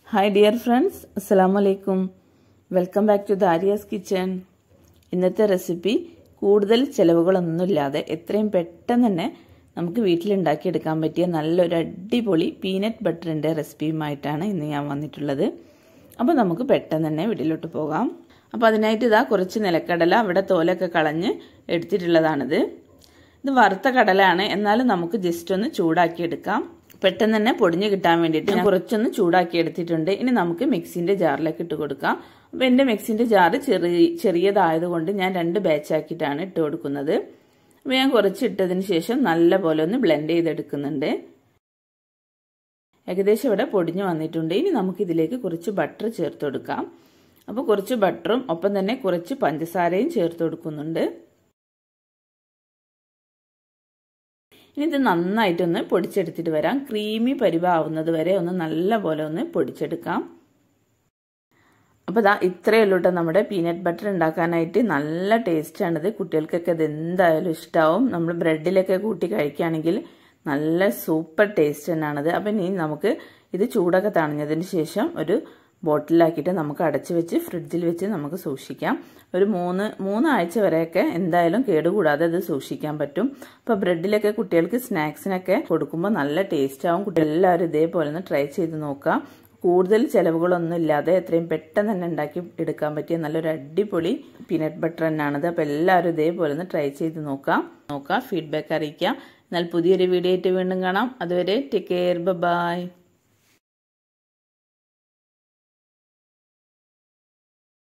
hi dear friends അസ്സാം വലൈക്കും welcome back to Dariya's kitchen ഇന്നത്തെ റെസിപ്പി കൂടുതൽ ചിലവുകളൊന്നുമില്ലാതെ എത്രയും പെട്ടെന്ന് തന്നെ നമുക്ക് വീട്ടിലുണ്ടാക്കിയെടുക്കാൻ പറ്റിയ നല്ലൊരു അടിപൊളി പീനട്ട് ബട്ടറിൻ്റെ റെസിപ്പിയുമായിട്ടാണ് ഇന്ന് ഞാൻ വന്നിട്ടുള്ളത് അപ്പോൾ നമുക്ക് പെട്ടെന്ന് തന്നെ വീട്ടിലോട്ട് പോകാം അപ്പോൾ അതിനായിട്ട് ഇതാ കുറച്ച് നിലക്കടല അവിടെ തോലൊക്കെ കളഞ്ഞ് എടുത്തിട്ടുള്ളതാണിത് ഇത് വറുത്ത കടലാണ് എന്നാലും നമുക്ക് ജസ്റ്റ് ഒന്ന് ചൂടാക്കി എടുക്കാം പെട്ടെന്ന് തന്നെ പൊടിഞ്ഞ് കിട്ടാൻ വേണ്ടിയിട്ട് ഞാൻ കുറച്ചൊന്ന് ചൂടാക്കി എടുത്തിട്ടുണ്ട് ഇനി നമുക്ക് മിക്സിന്റെ ജാറിലേക്ക് ഇട്ട് കൊടുക്കാം അപ്പോൾ എൻ്റെ മിക്സിന്റെ ജാറ് ചെറിയ ചെറിയതായതുകൊണ്ട് ഞാൻ രണ്ട് ബാച്ച് ആക്കിയിട്ടാണ് ഇട്ട് കൊടുക്കുന്നത് അപ്പോൾ ഞാൻ കുറച്ച് ഇട്ടതിന് ശേഷം നല്ല പോലെ ഒന്ന് ബ്ലെൻഡ് ചെയ്തെടുക്കുന്നുണ്ട് ഏകദേശം ഇവിടെ പൊടിഞ്ഞു വന്നിട്ടുണ്ട് ഇനി നമുക്ക് ഇതിലേക്ക് കുറച്ച് ബട്ടർ ചേർത്ത് കൊടുക്കാം അപ്പോൾ കുറച്ച് ബട്ടറും ഒപ്പം തന്നെ കുറച്ച് പഞ്ചസാരയും ചേർത്ത് കൊടുക്കുന്നുണ്ട് ഇനി ഇത് നന്നായിട്ടൊന്ന് പൊടിച്ചെടുത്തിട്ട് വരാം ക്രീമി പരിവാവുന്നത് വരെ ഒന്ന് നല്ല പോലെ ഒന്ന് പൊടിച്ചെടുക്കാം അപ്പോൾ ഇതാ ഇത്രയേ ഉള്ളൂ കേട്ടോ നമ്മുടെ പീനട്ട് ബട്ടർ ഉണ്ടാക്കാനായിട്ട് നല്ല ടേസ്റ്റാണിത് കുട്ടികൾക്കൊക്കെ ഇത് എന്തായാലും ഇഷ്ടമാവും നമ്മൾ ബ്രെഡിലൊക്കെ കൂട്ടി കഴിക്കുകയാണെങ്കിൽ നല്ല സൂപ്പർ ടേസ്റ്റ് തന്നെയാണിത് അപ്പം ഇനി നമുക്ക് ഇത് ചൂടൊക്കെ തണിഞ്ഞതിന് ശേഷം ഒരു ബോട്ടിലാക്കിയിട്ട് നമുക്ക് അടച്ചു വെച്ച് ഫ്രിഡ്ജിൽ വെച്ച് നമുക്ക് സൂക്ഷിക്കാം ഒരു മൂന്ന് മൂന്നാഴ്ച വരെയൊക്കെ എന്തായാലും കേടുകൂടാതെ ഇത് സൂക്ഷിക്കാൻ പറ്റും അപ്പോൾ ബ്രെഡിലൊക്കെ കുട്ടികൾക്ക് സ്നാക്സിനൊക്കെ കൊടുക്കുമ്പോൾ നല്ല ടേസ്റ്റ് ആവും കുട്ടികൾ എല്ലാവരും ഇതേപോലെ ഒന്ന് ട്രൈ ചെയ്ത് നോക്കാം കൂടുതൽ ചിലവുകളൊന്നും ഇല്ലാതെ എത്രയും പെട്ടെന്ന് തന്നെ ഉണ്ടാക്കി എടുക്കാൻ പറ്റിയ നല്ലൊരു അടിപൊളി പീനട്ട് ബട്ടർ തന്നെയാണിത് അപ്പോൾ എല്ലാവരും ഇതേപോലെ ഒന്ന് ട്രൈ ചെയ്ത് നോക്കാം നോക്കാം ഫീഡ്ബാക്ക് അറിയിക്കാം എന്നാൽ പുതിയൊരു വീഡിയോ ആയിട്ട് വീണ്ടും കാണാം അതുവരെ ടേക്ക് കെയർ ബൈ